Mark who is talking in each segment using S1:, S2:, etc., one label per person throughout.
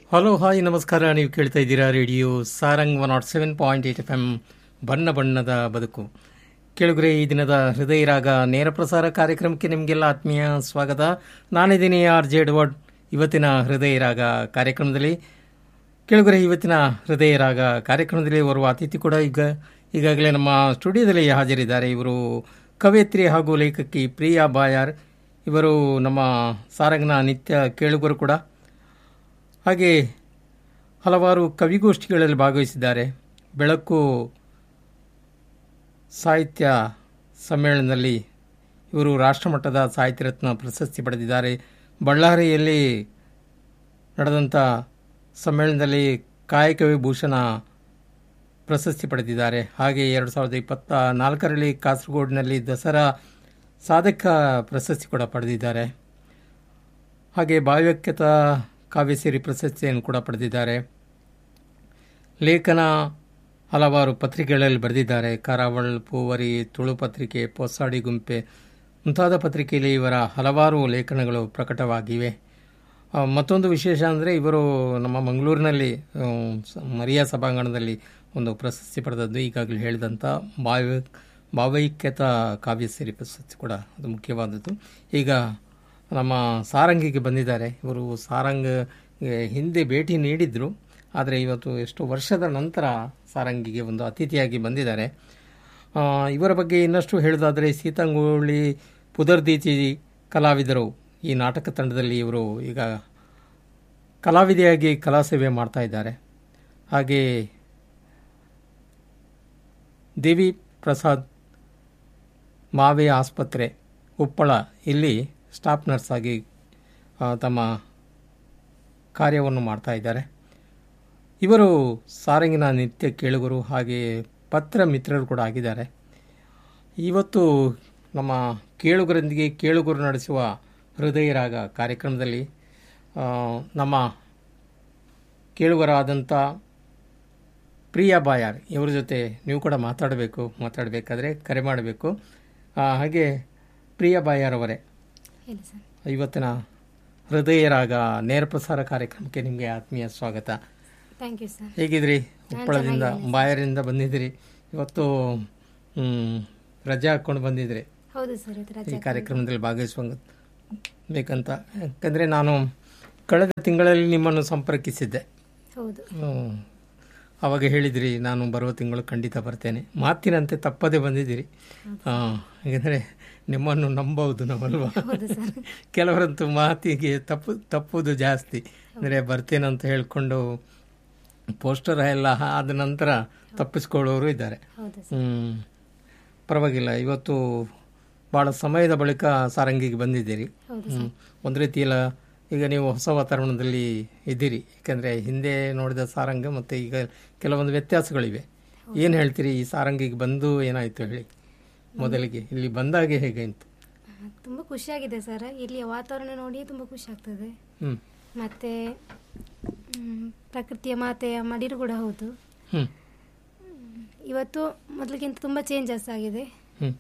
S1: Hello hi ನಮಸ್ಕಾರ ನೀವು ಕೇಳ್ತಾ ಇದ್ದೀರಾ radio Sarang one nought seven point eight F M ಬಣ್ಣ ಬಣ್ಣದ ಬದುಕು ಕೇಳುಗರೆ ಈ ದಿನದ ಹೃದಯ ರಾಗ ನೇರ ಪ್ರಸಾರ ಕಾರ್ಯಕ್ರಮಕ್ಕೆ ನಿಮಗೆಲ್ಲ ಆತ್ಮೀಯ ಸ್ವಾಗತ ನಾನಿದ್ದೀನಿ ಆರ್ ಜೆ ಎಡ್ವರ್ಡ್ ಇವತ್ತಿನ ಹೃದಯ ರಾಗ ಕಾರ್ಯಕ್ರಮದಲ್ಲಿ ಕೇಳುಗರೆ ಇವತ್ತಿನ ಹೃದಯ ರಾಗ ಕಾರ್ಯಕ್ರಮದಲ್ಲಿ ಬರುವ ಅತಿಥಿ ಕೂಡ ಈಗ ಈಗಾಗಲೇ ನಮ್ಮ ಸ್ಟುಡಿಯೋದಲ್ಲಿ ಹಾಜರಿದ್ದಾರೆ ಇವರು ಕವಯತ್ರಿ ಹಾಗೂ ಲೇಖಕಿ ಪ್ರಿಯಾ ಬಾಯಾರ್ ಇವರು ನಮ್ಮ ಸಾರಂಗ್ನ ನಿತ್ಯ ಕೇಳುಗರು ಕೂಡ ಹಾಗೆ ಹಲವಾರು ಕವಿಗೋಷ್ಠಿಗಳಲ್ಲಿ ಭಾಗವಹಿಸಿದ್ದಾರೆ ಬೆಳಕು ಸಾಹಿತ್ಯ ಸಮ್ಮೇಳನದಲ್ಲಿ ಇವರು ರಾಷ್ಟ್ರಮಟ್ಟದ ಸಾಹಿತ್ಯ ರತ್ನ ಪ್ರಶಸ್ತಿ ಪಡೆದಿದ್ದಾರೆ ಬಳ್ಳಾರಿಯಲ್ಲಿ ನಡೆದಂಥ ಸಮ್ಮೇಳನದಲ್ಲಿ ಕಾಯಕವಿ ಭೂಷಣ ಪ್ರಶಸ್ತಿ ಪಡೆದಿದ್ದಾರೆ ಹಾಗೆ ಎರಡು ಸಾವಿರದ ಇಪ್ಪತ್ತ ನಾಲ್ಕರಲ್ಲಿ ಕಾಸರಗೋಡಿನಲ್ಲಿ ದಸರಾ ಸಾಧಕ ಪ್ರಶಸ್ತಿ ಕೂಡ ಪಡೆದಿದ್ದಾರೆ ಹಾಗೆ ಭಾವ್ಯಕ್ಯತ ಕಾವ್ಯಸಿರಿ ಪ್ರಶಸ್ತಿಯನ್ನು ಕೂಡ ಪಡೆದಿದ್ದಾರೆ ಲೇಖನ ಹಲವಾರು ಪತ್ರಿಕೆಗಳಲ್ಲಿ ಬರೆದಿದ್ದಾರೆ ಕರಾವಳ್ ಪೂವರಿ ತುಳು ಪತ್ರಿಕೆ ಪೊಸ್ಸಾಡಿ ಗುಂಪೆ ಮುಂತಾದ ಪತ್ರಿಕೆಯಲ್ಲಿ ಇವರ ಹಲವಾರು ಲೇಖನಗಳು ಪ್ರಕಟವಾಗಿವೆ ಆ, ಮತ್ತೊಂದು ವಿಶೇಷ ಅಂದರೆ ಇವರು ನಮ್ಮ ಮಂಗಳೂರಿನಲ್ಲಿ ಆ, ಸ- ಮರಿಯಾ ಸಭಾಂಗಣದಲ್ಲಿ ಒಂದು ಪ್ರಶಸ್ತಿ ಪಡೆದದ್ದು ಈಗಾಗಲೇ ಹೇಳಿದಂಥ ಭಾವ್ಯ ಭಾವೈಕ್ಯತ ಕಾವ್ಯಸಿರಿ ಪ್ರಶಸ್ತಿ ಕೂಡ ಅದು ಮುಖ್ಯವಾದದ್ದು ಈಗ ನಮ್ಮ ಸಾರಂಗಿಗೆ ಬಂದಿದ್ದಾರೆ ಇವರು ಸಾರಂಗ್ ಹಿಂದೆ ಭೇಟಿ ನೀಡಿದ್ರು ಆದರೆ ಇವತ್ತು ಎಷ್ಟು ವರ್ಷದ ನಂತರ ಸಾರಂಗಿಗೆ ಒಂದು ಅತಿಥಿಯಾಗಿ ಬಂದಿದ್ದಾರೆ ಆ, ಇವರ ಬಗ್ಗೆ ಇನ್ನಷ್ಟು ಹೇಳೋದಾದರೆ ಸೀತಂಗೋಳಿ ಪುದರ್ದೀಚಿ ಕಲಾವಿದರು ಈ ನಾಟಕ ತಂಡದಲ್ಲಿ ಇವರು ಈಗ ಕಲಾವಿದೆಯಾಗಿ ಕಲಾ ಸೇವೆ ಮಾಡ್ತಾ ಇದ್ದಾರೆ ಹಾಗೆ ದೇವಿ ಪ್ರಸಾದ್ ಮಾವೆ ಆಸ್ಪತ್ರೆ ಉಪ್ಪಳ ಇಲ್ಲಿ ಸ್ಟಾಫ್ ನರ್ಸ್ ಆಗಿ ಆ, ತಮ್ಮ ಕಾರ್ಯವನ್ನು ಮಾಡ್ತಾ ಇದ್ದಾರೆ ಇವರು ಸಾರಂಗಿನ ನಿತ್ಯ ಕೇಳುಗರು ಹಾಗೆ ಪತ್ರ ಮಿತ್ರರು ಕೂಡ ಆಗಿದ್ದಾರೆ ಇವತ್ತು ನಮ್ಮ ಕೇಳುಗರೊಂದಿಗೆ ಕೇಳುಗರು ನಡೆಸುವ ಹೃದಯ ರಾಗ ಕಾರ್ಯಕ್ರಮದಲ್ಲಿ ಆ, ನಮ್ಮ ಕೇಳುಗರಾದಂಥ ಪ್ರಿಯಾ ಬಾಯಾರ್ ಇವರ ಜೊತೆ ನೀವು ಕೂಡ ಮಾತಾಡಬೇಕು ಮಾತಾಡಬೇಕಾದ್ರೆ ಕರೆ ಮಾಡಬೇಕು ಆ, ಹಾಗೆ ಪ್ರಿಯಾ ಬಾಯಾರ್ ಅವರೇ
S2: ಹೇಳಿ ಸರ್
S1: ಇವತ್ತಿನ ಹೃದಯ ರಾಗ ನೇರ ಪ್ರಸಾರ ಕಾರ್ಯಕ್ರಮಕ್ಕೆ ನಿಮಗೆ ಆತ್ಮೀಯ ಸ್ವಾಗತ
S2: ಥ್ಯಾಂಕ್ ಯು ಸರ್
S1: ಹೇಗಿದ್ರಿ ಉಪ್ಪಳದಿಂದ ಬಾಯರಿಂದ ಬಂದಿದ್ದೀರಿ ಇವತ್ತು ಹ್ಮ್, ರಜೆ ಹಾಕ್ಕೊಂಡು ಬಂದಿದ್ರಿ
S2: ಹೌದು ಸರ್ ಇದು
S1: ಈ
S2: ರಜೆ
S1: ಕಾರ್ಯಕ್ರಮದಲ್ಲಿ ಭಾಗವಹಿಸುವ ಬೇಕಂತ ಯಾಕಂದರೆ ನಾನು ಕಳೆದ ತಿಂಗಳಲ್ಲಿ ನಿಮ್ಮನ್ನು ಸಂಪರ್ಕಿಸಿದ್ದೆ
S2: ಹೌದು
S1: ಹ್ಮ್. ಆವಾಗ ಹೇಳಿದಿರಿ ನಾನು ಬರುವ ತಿಂಗಳು ಖಂಡಿತ ಬರ್ತೇನೆ ಮಾತಿನಂತೆ ತಪ್ಪದೆ ಬಂದಿದ್ದೀರಿ ಹಾಂ ಯಾಕಂದರೆ ನಿಮ್ಮನ್ನು ನಂಬಬಹುದು ನಾವಲ್ವಾ
S2: ಹೌದು ಸರ್
S1: ಕೆಲವರಂತೂ ಮಾತಿಗೆ ತಪ್ಪು ತಪ್ಪುದು ಜಾಸ್ತಿ ಅಂದರೆ ಬರ್ತೇನಂತ ಹೇಳ್ಕೊಂಡು ಪೋಸ್ಟರ್ ಎಲ್ಲ ಆದ ನಂತರ ತಪ್ಪಿಸ್ಕೊಳ್ಳೋರು ಇದ್ದಾರೆ
S2: ಹೌದು ಸರ್
S1: ಹ್ಮ್. ಪರವಾಗಿಲ್ಲ ಇವತ್ತು ಭಾಳ ಸಮಯದ ಬಳಿಕ ಸಾರಂಗಿಗೆ ಬಂದಿದ್ದೀರಿ
S2: ಹೌದು
S1: ಹ್ಮ್. ಒಂದು ರೀತಿಯಲ್ಲ ಈಗ ನೀವು ಹೊಸ ವಾತಾವರಣದಲ್ಲಿ ಇದ್ದೀರಿ ಯಾಕಂದರೆ ಹಿಂದೆ ನೋಡಿದ ಸಾರಂಗ ಮತ್ತು ಈಗ ಕೆಲವೊಂದು ವ್ಯತ್ಯಾಸಗಳಿವೆ ಏನು ಹೇಳ್ತೀರಿ ಈ ಸಾರಂಗಿಗೆ ಬಂದು ಏನಾಯಿತು ಹೇಳಿ ಮೊದಲಿಗೆ ಇಲ್ಲಿ ಬಂದಾಗೆ ಹೇಗೆ ಅಂತ
S2: ಆ, ತುಂಬ ಖುಷಿಯಾಗಿದೆ ಸರ್ ಇಲ್ಲಿಯ ವಾತಾವರಣ ನೋಡಿ ತುಂಬ ಖುಷಿ ಆಗ್ತದೆ
S1: ಹ್ಞೂ
S2: ಮತ್ತೆ ಮ್, ಪ್ರಕೃತಿಯ ಮಾತೆಯ ಮಡಿರು ಕೂಡ ಹೌದು
S1: ಹ್ಞೂ
S2: ಇವತ್ತು ಮೊದಲಿಗಿಂತ ತುಂಬ ಚೇಂಜಸ್ ಆಗಿದೆ
S1: ಹ್ಞೂ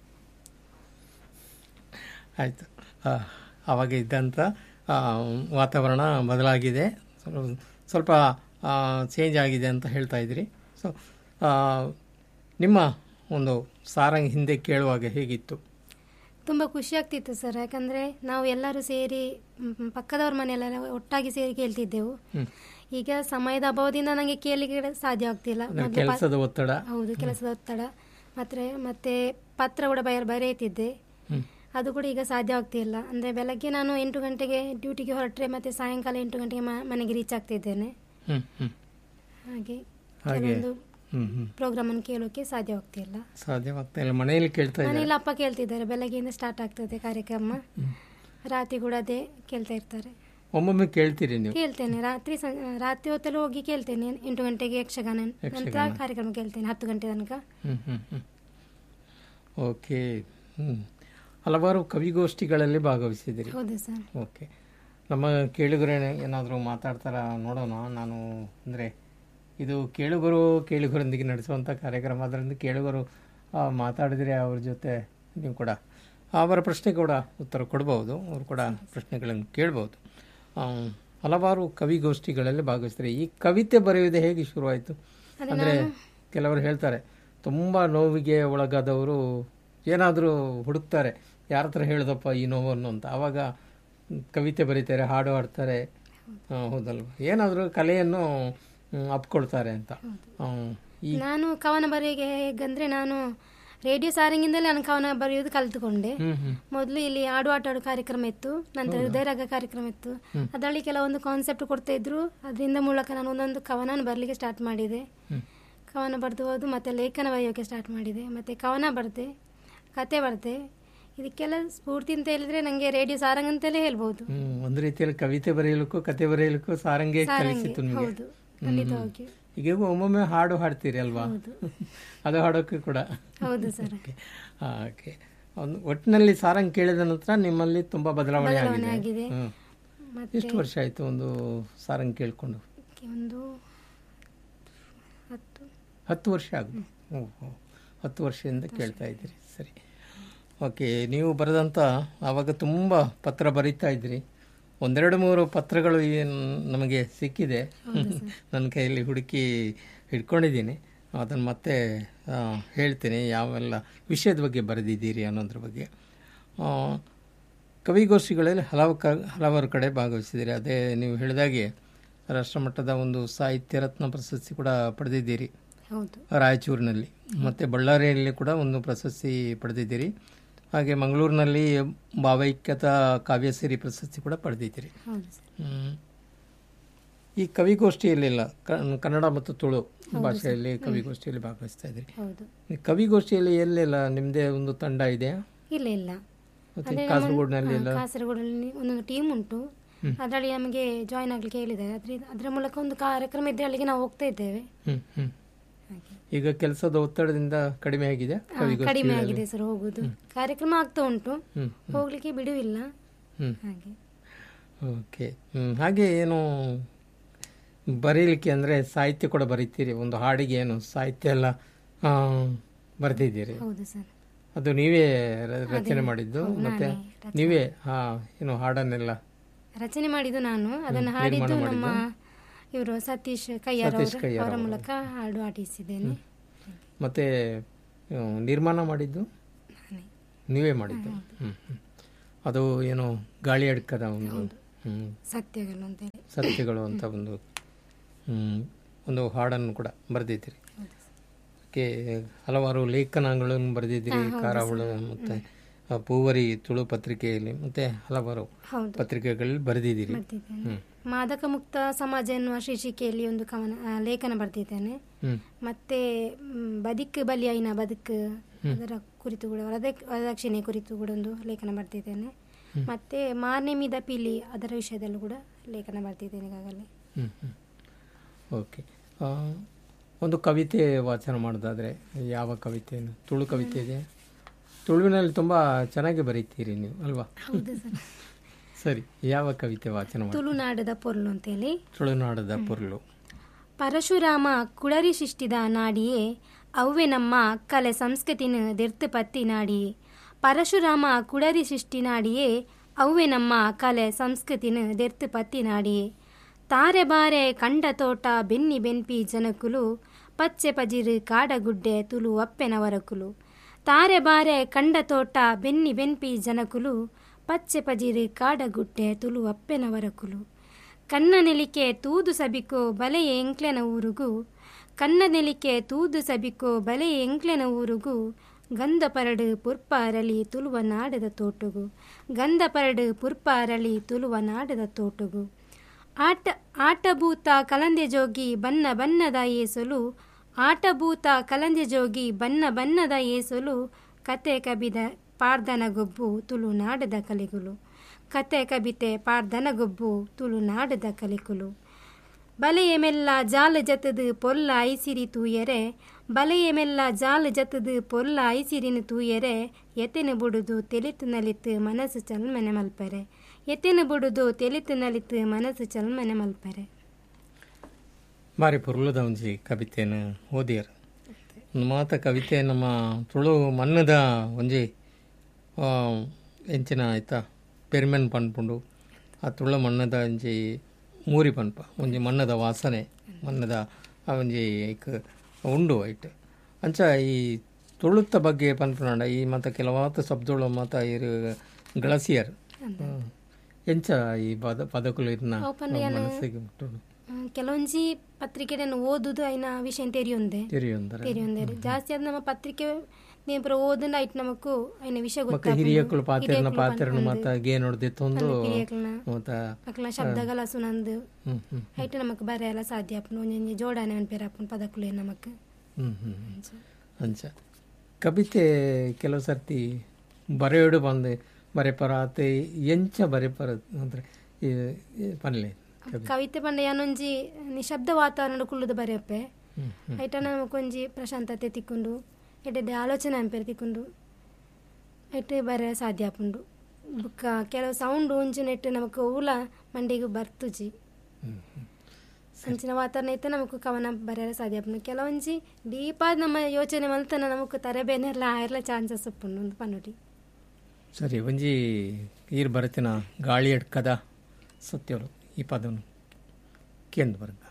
S1: ಆಯಿತು ಆವಾಗ ಇದ್ದಂಥ ಆ, ವಾತಾವರಣ ಬದಲಾಗಿದೆ ಸ್ವಲ್ಪ- ಸ್ವಲ್ಪ ಚೇಂಜ್ ಆಗಿದೆ ಅಂತ ಹೇಳ್ತಾ ಇದ್ರಿ ಸೊ ನಿಮ್ಮ ಒಂದು ಸಾರಂಗ್ ಹಿಂದೆ ಕೇಳುವಾಗ ಹೇಗಿತ್ತು
S2: ತುಂಬ ಖುಷಿ ಆಗ್ತಿತ್ತು ಸರ್ ಯಾಕಂದರೆ ನಾವು ಎಲ್ಲರೂ ಸೇರಿ ಮ್, ಪಕ್ಕದವ್ರ ಮನೆಯಲ್ಲೆಲ್ಲ ಒಟ್ಟಾಗಿ ಸೇರಿ ಕೇಳ್ತಿದ್ದೆವು
S1: ಹ್ಮ್.
S2: ಈಗ ಸಮಯದ ಅಭಾವದಿಂದ ನನಗೆ ಕೇಳಲಿಕ್ಕೆ ಸಾಧ್ಯ ಆಗ್ತಿಲ್ಲ
S1: ಅಂದರೆ
S2: ಮೊದ್ಲು ಪ-
S1: ಕೆಲಸದ ಒತ್ತಡ
S2: ಹೌದು ಕೆಲಸದ ಒತ್ತಡ ಮತ್ತೆ ಮತ್ತೆ ಪತ್ರ ಕೂಡ ಬಯ ಬರೆಯುತ್ತಿದ್ದೆ
S1: ಹ್ಮ್.
S2: ಅದು ಕೂಡ ಈಗ ಸಾಧ್ಯ ಆಗ್ತಿಲ್ಲ ಅಂದರೆ ಬೆಳಗ್ಗೆ ನಾನು ಎಂಟು ಗಂಟೆಗೆ ಡ್ಯೂಟಿಗೆ ಹೊರಟ್ರೆ ಮತ್ತೆ ಸಾಯಂಕಾಲ ಎಂಟು ಗಂಟೆಗೆ ಮ- ಮನೆಗೆ ರೀಚ್ ಆಗ್ತಿದ್ದೇನೆ
S1: ಹ್ಮ್ ಹ್ಮ್
S2: ಹಾಗೆ
S1: ಹಾಗೆ
S2: ಕೆಲವೊಂದು
S1: ಹ್ಮ್ ಹ್ಮ್
S2: ಪ್ರೋಗ್ರಾಮ್ ಅನ್ನು ಕೇಳೋಕೆ ಸಾಧ್ಯ ಆಗ್ತಿಲ್ಲ
S1: ಸಾಧ್ಯವಾಗ್ತಾ ಇಲ್ಲ ಮನೆಯಲ್ಲಿ ಕೇಳ್ತಾ ಇದ್ದಾರೆ
S2: ಮನೆಯಲ್ಲಿ ಅಪ್ಪ ಕೇಳ್ತಿದ್ದಾರೆ ಬೆಳಗ್ಗೆಯಿಂದ ಸ್ಟಾರ್ಟ್ ಆಗ್ತದೆ ಕಾರ್ಯಕ್ರಮ ರಾತ್ರಿ ಕೂಡ ಅದೇ ಕೇಳ್ತಾ ಇರ್ತಾರೆ
S1: ಒಮ್ಮೊಮ್ಮೆ ಕೇಳ್ತೀರಿ ನೀವು
S2: ಕೇಳ್ತೇನೆ ರಾತ್ರಿ ಸಂ- ರಾತ್ರಿ ಹೊತ್ತಲ್ಲಿ ಹೋಗಿ ಕೇಳ್ತೇನೆ ಎಂಟು ಗಂಟೆಗೆ ಯಕ್ಷಗಾನ ನಂತರ ಕಾರ್ಯಕ್ರಮ ಕೇಳ್ತೇನೆ ಹತ್ತು ಗಂಟೆ ತನಕ
S1: ಹ್ಮ್ ಹ್ಮ್ ಹ್ಮ್ ಓಕೆ ಹ್ಮ್ ಹಲವಾರು ಕವಿಗೋಷ್ಠಿಗಳಲ್ಲಿ ಭಾಗವಹಿಸಿದ್ದೀರಿ
S2: ಹೌದು ಸರ್
S1: ಓಕೆ ನಮ್ಮ ಕೇಳುಗರು ಏನಾದರೂ ಮಾತಾಡ್ತಾರ ನೋಡೋಣ ನಾನು ಅಂದರೆ ಇದು ಕೇಳುಗರು ಕೇಳುಗರೊಂದಿಗೆ ನಡೆಸುವಂಥ ಕಾರ್ಯಕ್ರಮ ಅದರಿಂದ ಕೇಳುಗರು ಆ, ಮಾತಾಡಿದರೆ ಅವ್ರ ಜೊತೆ ನೀವು ಕೂಡ ಅವರ ಪ್ರಶ್ನೆ ಕೂಡ ಉತ್ತರ ಕೊಡ್ಬೋದು ಅವರು ಕೂಡ ಪ್ರಶ್ನೆಗಳನ್ನು ಕೇಳ್ಬೋದು ಆ, ಹಲವಾರು ಕವಿಗೋಷ್ಠಿಗಳಲ್ಲಿ ಭಾಗವಹಿಸ್ತಾರೆ ಈ ಕವಿತೆ ಬರೆಯುವುದು ಹೇಗೆ ಶುರುವಾಯಿತು ಅಂದರೆ ಕೆಲವರು ಹೇಳ್ತಾರೆ ತುಂಬ ನೋವಿಗೆ ಒಳಗಾದವರು ಏನಾದರೂ ಹುಡುಕ್ತಾರೆ ಯಾರ ಹತ್ರ ಹೇಳ್ದಪ್ಪ ಈ ನೋವನ್ನು ಅಂತ ಆವಾಗ ಕವಿತೆ ಬರೀತಾರೆ ಹಾಡು ಹಾಡ್ತಾರೆ ಆ, ಹೌದಲ್ವ ಏನಾದರೂ ಕಲೆಯನ್ನು ಹ್ಮ್, ಅಪ್ಕೊಳ್ತಾರೆ ಅಂತ ಹ್ಮ್. ಈ
S2: ನಾನು ಕವನ ಬರೆಯೋಕೆ ಹೇಗಂದ್ರೆ ನಾನು ರೇಡಿಯೋ ಸಾರಂಗಿಂದಲೇ ನಾನು ಕವನ ಬರೆಯೋದು ಕಲಿತುಕೊಂಡೆ
S1: ಹ್ಮ್ ಹ್ಮ್
S2: ಮೊದಲು ಇಲ್ಲಿ ಆಡು ಆಟ ಆಡೋ ಕಾರ್ಯಕ್ರಮ ಇತ್ತು ನಂತರ ಹೃದಯರಾಗ ಕಾರ್ಯಕ್ರಮ ಇತ್ತು ಅದರಲ್ಲಿ ಕೆಲವೊಂದು ಕಾನ್ಸೆಪ್ಟ್ ಕೊಡ್ತಾ ಇದ್ರು ಅದರಿಂದ ಮೂಲಕ ನಾನು ಒಂದೊಂದು ಕವನ ಬರಲಿಕ್ಕೆ ಸ್ಟಾರ್ಟ್ ಮಾಡಿದೆ
S1: ಹ್ಮ್.
S2: ಕವನ ಬರೆದು ಹೋದು ಮತ್ತೆ ಲೇಖನ ಬರೆಯೋಕೆ ಸ್ಟಾರ್ಟ್ ಮಾಡಿದೆ ಮತ್ತೆ ಕವನ ಬರೆದೆ ಕತೆ ಬರೆದೆ ಇದಕ್ಕೆಲ್ಲ ಸ್ಫೂರ್ತಿ ಅಂತ ಹೇಳಿದ್ರೆ ನನಗೆ ರೇಡಿಯೋ ಸಾರಂಗ್ ಅಂತಲೇ ಹೇಳ್ಬೋದು
S1: ಹ್ಮ್ ಒಂದು ರೀತಿಯಲ್ಲಿ ಕವಿತೆ ಬರೆಯಲಿಕ್ಕೂ ಕತೆ ಬರೆಯಲಿಕ್ಕೂ ಸಾರಂಗೆ ಕಲಿಸಿತ್ತು ನಿಮಗೆ
S2: ಹೌದು ಖಂಡಿತವಾಗಿ
S1: ಈಗ ಒಮ್ಮೊಮ್ಮೆ ಹಾಡು ಹಾಡ್ತೀರಿ ಅಲ್ವಾ ಅದು ಹಾಡೋಕೆ ಕೂಡ
S2: ಹೌದು ಸರ್
S1: ಓಕೆ ಒಂದು ಒಟ್ಟಿನಲ್ಲಿ ಸಾರಂಗ್ ಕೇಳಿದ ನಂತರ ನಿಮ್ಮಲ್ಲಿ ತುಂಬಾ ಬದಲಾವಣೆ
S2: ಬದಲಾವಣೆ
S1: ಆಗಿದೆ
S2: ಆಗಿದೆ
S1: ಹ್ಮ್.
S2: ಮತ್ತೆ
S1: ಎಷ್ಟು ವರ್ಷ ಆಯ್ತು ಒಂದು ಸಾರಂಗ್ ಕೇಳ್ಕೊಂಡು
S2: ಒಂದು ಹತ್ತು
S1: ಹತ್ತು ವರ್ಷ ಆಗುತ್ತೆ ಓಹೋ ಹತ್ತು ವರ್ಷದಿಂದ ಕೇಳ್ತಾ ಇದ್ದೀರಿ ಸರಿ ಓಕೆ ನೀವು ಬರೆದಂಥ ಆವಾಗ ತುಂಬ ಪತ್ರ ಬರೀತಾ ಇದ್ರಿ ಒಂದೆರಡು ಮೂರು ಪತ್ರಗಳು ಏನು ನಮಗೆ ಸಿಕ್ಕಿದೆ ನನ್ನ ಕೈಯಲ್ಲಿ ಹುಡುಕಿ ಇಟ್ಕೊಂಡಿದ್ದೀನಿ ಅದನ್ನು ಮತ್ತೆ ಆ, ಹೇಳ್ತೀನಿ ಯಾವೆಲ್ಲ ವಿಷಯದ ಬಗ್ಗೆ ಬರೆದಿದ್ದೀರಿ ಅನ್ನೋದ್ರ ಬಗ್ಗೆ ಆ, ಕವಿಗೋಷ್ಠಿಗಳಲ್ಲಿ ಹಲವು ಕ ಹಲವಾರು ಕಡೆ ಭಾಗವಹಿಸಿದ್ದೀರಿ ಅದೇ ನೀವು ಹೇಳಿದಾಗೆ ರಾಷ್ಟ್ರಮಟ್ಟದ ಒಂದು ಸಾಹಿತ್ಯ ರತ್ನ ಪ್ರಶಸ್ತಿ ಕೂಡ ಪಡೆದಿದ್ದೀರಿ
S2: ಹೌದು
S1: ರಾಯಚೂರಿನಲ್ಲಿ ಮತ್ತು ಬಳ್ಳಾರಿಯಲ್ಲಿ ಕೂಡ ಒಂದು ಪ್ರಶಸ್ತಿ ಪಡೆದಿದ್ದೀರಿ ಹಾಗೆ ಮಂಗಳೂರಿನಲ್ಲಿ ಭಾವೈಕ್ಯತಾ ಕಾವ್ಯಸಿರಿ ಪ್ರಶಸ್ತಿ ಕೂಡ ಪಡೆದಿದ್ದೀರಿ
S2: ಹೌದು ಸರ್
S1: ಹ್ಮ್. ಈ ಕವಿಗೋಷ್ಠಿಯಲ್ಲೆಲ್ಲ ಕ- ಕನ್ನಡ ಮತ್ತು ತುಳು ಭಾಷೆಯಲ್ಲಿ ಕವಿಗೋಷ್ಠಿಯಲ್ಲಿ ಭಾಗವಹಿಸ್ತಾ ಇದ್ದೀರಿ
S2: ಹೌದು
S1: ಈ ಕವಿಗೋಷ್ಠಿಯಲ್ಲಿ ಎಲ್ಲೆಲ್ಲ ನಿಮ್ಮದೇ ಒಂದು ತಂಡ ಇದೆಯಾ
S2: ಇಲ್ಲ ಇಲ್ಲ
S1: ಮತ್ತೆ
S2: ಅಂದ್ರೆ
S1: ಕಾಸರಗೋಡಿನಲ್ಲಿ
S2: ನಮ್ಮ- ಹಾ, ಕಾಸರಗೋಡಲ್ಲಿ ಒಂದೊಂದು ಟೀಮ್ ಉಂಟು ಅದರಲ್ಲಿ ನಮಗೆ ಜಾಯಿನ್ ಆಗ್ಲಿಕ್ಕೆ ಹೇಳಿದ್ದಾರೆ ಅದ್ರ ಅದರ ಮೂಲಕ ಒಂದು ಕಾರ್ಯಕ್ರಮ ಇದ್ರೆ ಅಲ್ಲಿಗೆ ನಾವು ಹೋಗ್ತಾ ಇದ್ದೇವೆ
S1: ಹ್ಮ್ ಹ್ಮ್
S2: ಹಾಗೆ
S1: ಈಗ ಕೆಲಸದ ಒತ್ತಡದಿಂದ ಕಡಿಮೆ ಆಗಿದೆ
S2: ಹಾ, ಕಡಿಮೆ ಆಗಿದೆ ಸರ್ ಹೋಗುದು ಕಾರ್ಯಕ್ರಮ ಆಗ್ತಾ ಉಂಟು
S1: ಹ್ಮ್
S2: ಹೋಗ್ಲಿಕ್ಕೆ ಬಿಡುವಿಲ್ಲ
S1: ಹ್ಮ್
S2: ಹಾಗೆ
S1: ಓಕೆ ಹ್ಮ್ ಹಾಗೆ ಏನು ಬರೀಲಿಕ್ಕೆ ಅಂದರೆ ಸಾಹಿತ್ಯ ಕೂಡ ಬರೀತೀರಿ ಒಂದು ಹಾಡಿಗೆ ಏನು ಸಾಹಿತ್ಯ ಎಲ್ಲ ಆ, ಬರೆದಿದ್ದೀರಿ
S2: ಹೌದು ಸರ್
S1: ಅದು ನೀವೇ ರ- ರಚನೆ ಮಾಡಿದ್ದು ಮತ್ತೆ ನೀವೇ ಹಾ ಏನು ಹಾಡನ್ನೆಲ್ಲ
S2: ರಚನೆ ಮಾಡಿದ್ದು ನಾನು ಅದನ್ನು ಹಾಡಿದ್ದು ನಮ್ಮ ಇವರು ಸತೀಶ್ ಕಯ್ಯಾರ್
S1: ಸತೀಶ್
S2: ಅವರು
S1: ಕಯ್ಯಾರ್
S2: ಅವರ ಮೂಲಕ ಹಾಡು ಹಾಡಿಸಿದ್ದೇನೆ
S1: ಮತ್ತೆ ಆ, ನಿರ್ಮಾಣ ಮಾಡಿದ್ದು
S2: ನಾನೇ
S1: ನೀವೇ ಮಾಡಿದ್ದು ಹ್ಮ್ ಹ್ಮ್. ಅದು ಏನು ಗಾಳಿ ಅಡ್ಕದ ಒಂದು ಹ್ಮ್
S2: ಸತ್ಯಗಳು ಅಂತೇಳಿ
S1: ಸತ್ಯಗಳು ಅಂತ ಒಂದು ಹ್ಮ್, ಒಂದು ಹಾಡನ್ನು ಕೂಡ ಬರೆದಿದ್ದೀರಿ ಅದಕ್ಕೆ ಹಲವಾರು ಲೇಖನಗಳನ್ನು ಬರೆದಿದ್ದೀರಿ ಕಾರಾವಳು ಮತ್ತೆ ಆ, ಪೂವರಿ ತುಳು ಪತ್ರಿಕೆಯಲ್ಲಿ ಮತ್ತೆ ಹಲವಾರು
S2: ಹೌದು
S1: ಪತ್ರಿಕೆಗಳಲ್ಲಿ ಬರೆದಿದ್ದೀರಿ
S2: ಬರ್ತಿದ್ದೇನೆ
S1: ಹ್ಮ್
S2: ಮಾದಕ ಮುಕ್ತ ಸಮಾಜ ಎನ್ನುವ ಶೀರ್ಷಿಕೆಯಲ್ಲಿ ಒಂದು ಕವನ ಆ, ಲೇಖನ ಬರ್ತಿದ್ದೇನೆ
S1: ಹ್ಮ್
S2: ಮತ್ತೆ ಮ್, ಬದುಕು ಬಲಿಯಾಯಿನ ಬದುಕು ಅದರ ಕುರಿತು ಕೂಡ ವರದಕ್- ವರದಕ್ಷಿಣೆ ಕುರಿತು ಕೂಡ ಒಂದು ಲೇಖನ ಬರ್ತಿದ್ದೇನೆ ಮತ್ತೆ ಮಾರ್ನೆ ಮಿದ ಪಿಲಿ ಅದರ ವಿಷಯದಲ್ಲೂ ಕೂಡ ಲೇಖನ ಬರ್ತಿದ್ದೇನೆ ಈಗಾಗಲೇ
S1: ಹ್ಮ್ ಹ್ಮ್ ಓಕೆ ಆ, ಒಂದು ಕವಿತೆ ವಾಚನ ಮಾಡೋದಾದ್ರೆ ಯಾವ ಕವಿತೆಯನ್ನು ತುಳು ಕವಿತೆ ಇದೆ ತುಳುವಿನಲ್ಲಿ ತುಂಬ ಚೆನ್ನಾಗಿ ಬರೀತೀರಿ ನೀವು ಅಲ್ವಾ
S2: ಹೌದು ಸರ್
S1: ಸರಿ ಯಾವ ಕವಿತೆ ವಾಚನ ಮಾಡಿ
S2: ತುಳುನಾಡದ ಪೊರ್ಲು ಅಂತೇಳಿ
S1: ತುಳುನಾಡದ ಪೊರ್ಲು
S2: ಪರಶುರಾಮ ಕುಳರಿ ಶಿಷ್ಟಿದ ನಾಡಿಯೇ ಅವ್ವೆ ನಮ್ಮ ಕಲೆ ಸಂಸ್ಕೃತಿನ ದೆರ್ತು ಪತ್ತಿ ನಾಡಿಯೇ ಪರಶುರಾಮ ಕುಳರಿ ಶಿಷ್ಟಿ ನಾಡಿಯೇ ಅವ್ವೆ ನಮ್ಮ ಕಲೆ ಸಂಸ್ಕೃತಿನ ದೆರ್ತು ಪತ್ತಿ ನಾಡಿಯೇ ತಾರೆ ಬಾರೆ ಕಂಡ ತೋಟ ಬೆನ್ನಿ ಬೆನ್ಪಿ ಜನಕುಲು ಪಚ್ಚೆ ಪಜಿರು ಕಾಡಗುಡ್ಡೆ ತುಳು ಅಪ್ಪೆನವರಕುಲು ತಾರೆ ಬಾರೆ ಕಂಡ ತೋಟ ಬೆನ್ನಿ ಬೆನ್ಪಿ ಜನಕುಲು ಪಚ್ಚೆ ಪಜಿರು ಕಾಡಗುಡ್ಡೆ ತುಳು ಅಪ್ಪೆನವರಕುಲು ಕನ್ನ ನೆಲಿಕೆ ತೂದು ಸಬಿಕೋ ಬಲೆಯ ಎಂಕ್ಲೆನ ಊರುಗು ಕನ್ನ ನೆಲಿಕೆ ತೂದು ಸಬಿಕೋ ಬಲೆಯ ಎಂಕ್ಲೆನ ಊರುಗು ಗಂಧ ಪರಡು ಪುರ್ಪ ಅರಳಿ ತುಳುವ ನಾಡದ ತೋಟುಗು ಗಂಧ ಪರಡು ಪುರ್ಪ ಅರಳಿ ತುಳುವ ನಾಡದ ತೋಟುಗು ಆಟ ಆಟಭೂತ ಕಲಂದೆ ಜೋಗಿ ಬನ್ನ ಬನ್ನದ ಏಸಲು ಆಟಭೂತ ಕಲಂದೆ ಜೋಗಿ ಬನ್ನ ಬನ್ನದ ಏಸಲು ಕತೆ ಕಬಿದ ಪಾರ್ದನಗೊಬ್ಬು ತುಳುನಾಡದ ಕಲೆಗುಲು ಕತೆ ಕಬಿತೆ ಪಾರ್ದನಗೊಬ್ಬು ತುಳುನಾಡದ ಕಲೆಗುಲು ಬಲೆಯ ಮೆಲ್ಲ ಜಾಲ ಜತದು ಪೊಲ್ಲ ಐಸಿರಿ ತೂಯರೆ ಬಲೆಯ ಮೆಲ್ಲ ಜಾಲ ಜತದು ಪೊಲ್ಲ ಐಸಿರಿನ ತೂಯರೆ ಎತೆನ ಬುಡುದು ತೆಲಿತು ನಲಿತು ಮನಸ್ಸು ಚಲ್ಮನೆ ಮಲ್ಪರೆ ಎತೆನ ಬುಡುದು ತೆಲಿತು ನಲಿತು ಮನಸ್ಸು ಚಲ್ಮನೆ ಮಲ್ಪರೆ
S1: ಬಾರಿ ಪುರ್ಲದ ಒಂಜಿ ಕವಿತೆಯನ್ನು ಓದಿಯರು ಒಂದು ಮಾತ ಕವಿತೆ ನಮ್ಮ ತುಳು ಮನ್ನದ ಒಂಜಿ ಆ, ಎಂಚಿನ ಆಯ್ತಾ ಪೆರ್ಮೆನ್ ಪನ್ಪುಂಡು ಆ ತುಳು ಮನ್ನದ ಒಂಜಿ ಮೂರಿ ಪನ್ಪ ಒಂಜಿ ಮಣ್ಣದ ವಾಸನೆ ಮಣ್ಣದ ಆ ಒಂಜಿ ಐಕ್ ಉಂಡು ಐಟ್ ಅಂಚ ಈ ತುಳುತ್ತ ಬಗ್ಗೆ ಪನ್ಪುನಾಂಡ ಈ ಮತ್ತ ಕೆಲವಾತ ಶಬ್ದಗಳು ಮತ್ತ ಇರು ಗ್ಲಸಿಯರ್ ಹ್ಮ್. ಎಂಚ ಈ ಪದ ಪದಕುಲು ಇರ್ನ
S2: ಅವು ಪಂಡ
S1: ಮನಸ್ಸಿಗೆ ಮುಟ್ಟುಡು
S2: ಹ್ಮ್, ಕೆಲವೊಂಜಿ ಪತ್ರಿಕೆಯನ್ನು ಓದುದು ಐನ ವಿಷಯ ತೆರಿಯೊಂದೆ
S1: ತಿರಿಯೊಂದರ
S2: ತೆರಿಯೊಂದೇರಿ ಜಾಸ್ತಿ ಆದ್ ನಮ್ಮ ಪತ್ರಿಕೆ ನೇಪುರ ಓದಂಡ ಐಟ್ ನಮಕು ಐನ ವಿಷಯ
S1: ಮಕ್ಕ
S2: ಗೊತ್ತಾಗ
S1: ಹಿರಿಯಕ್ಕಳು ಪಾತೆರ್ನ ಪಾತೆರ್ನ ಮತ್ತ ಗೇ ನೋಡ್ದಿತ್ತೊಂದು
S2: ಹಿರಿಯಕಲ್ನ
S1: ಮತ್ತ
S2: ಅಕ್ಲ ಶಬ್ದಗಳ ಸುನಂದು
S1: ಹ್ಮ್ ಹ್ಮ್
S2: ಐಟ್ ನಮಕ್ ಬರೆಯಲ್ಲ ಸಾಧ್ಯ ಆಪುಂಡು ಒಂಜೊಂಜಿ ಜೋಡಣೆ ಅನ್ಪೇರ ಆಪುಂಡು ಪದಕುಲೆ ನಮಕ್
S1: ಹ್ಮ್ ಹ್ಮ್ ಹ್ಮ್. ಅಂಚ ಕವಿತೆ ಕೆಲವು ಸರ್ತಿ ಬರೆಯೋಡು ಬಂದು ಬರೆಪರಾತೆ ಎಂಚ ಬರೆಪರ ಅಂದ್ರೆ ಈ ಈ ಪನ್ಲೆ ಕವಿ
S2: ಕವಿತೆ ಪಂಡ ಯಾನೊಂಜಿ ನಿಶಬ್ದ ವಾತಾವರಣ ಕುಳ್ಳುದು ಬರೆಯಪ್ಪೆ
S1: ಹ್ಮ್ ಹ್ಮ್
S2: ಐಟ ನಮಕೊಂಜಿ ಪ್ರಶಾಂತತೆ ತಿಕ್ಕೊಂಡು ಎಡ್ಡೆ ಆಲೋಚನೆ ಅನ್ಪೇರ್ ತಿಕ್ಕೊಂಡು ಐಟೆ ಬರೆಯ ಸಾಧ್ಯ ಆಪುಂಡು ಬುಕ್ಕ ಕೆಲವು ಸೌಂಡ್ ನೆಟ್ಟು ನಮಕ್ ಊಲ ಮಂಡಿಗೆ ಬರ್ತುಜಿ
S1: ಹ್ಮ್ ಹ್ಮ್.
S2: ಅಂಚಿನ ವಾತಾವರಣ ಇತ್ತ ನಮಕ್ ಕವನ ಬರೆಯಲು ಸಾಧ್ಯ ಆಪುಂಡು ಕೆಲವೊಂಜಿ ಡೀಪಾದ ನಮ್ಮ ಯೋಚನೆ ಮಲ್ತನ ನಮಕ್ ತರಬೇನೆಲ್ಲ ಆಯರ್ಲ ಚಾನ್ಸಸ್ ಉಪ್ಪುಂಡು ಒಂದು ಪನ್ನುಟಿ
S1: ಸರಿ ಒಂಜಿ ಈರ್ ಬರತಿನ ಗಾಳಿ ಕದ ಸತ್ಯರು ಈ ಪದನು ಕೇಂದ್ರ ಬರ್ಗ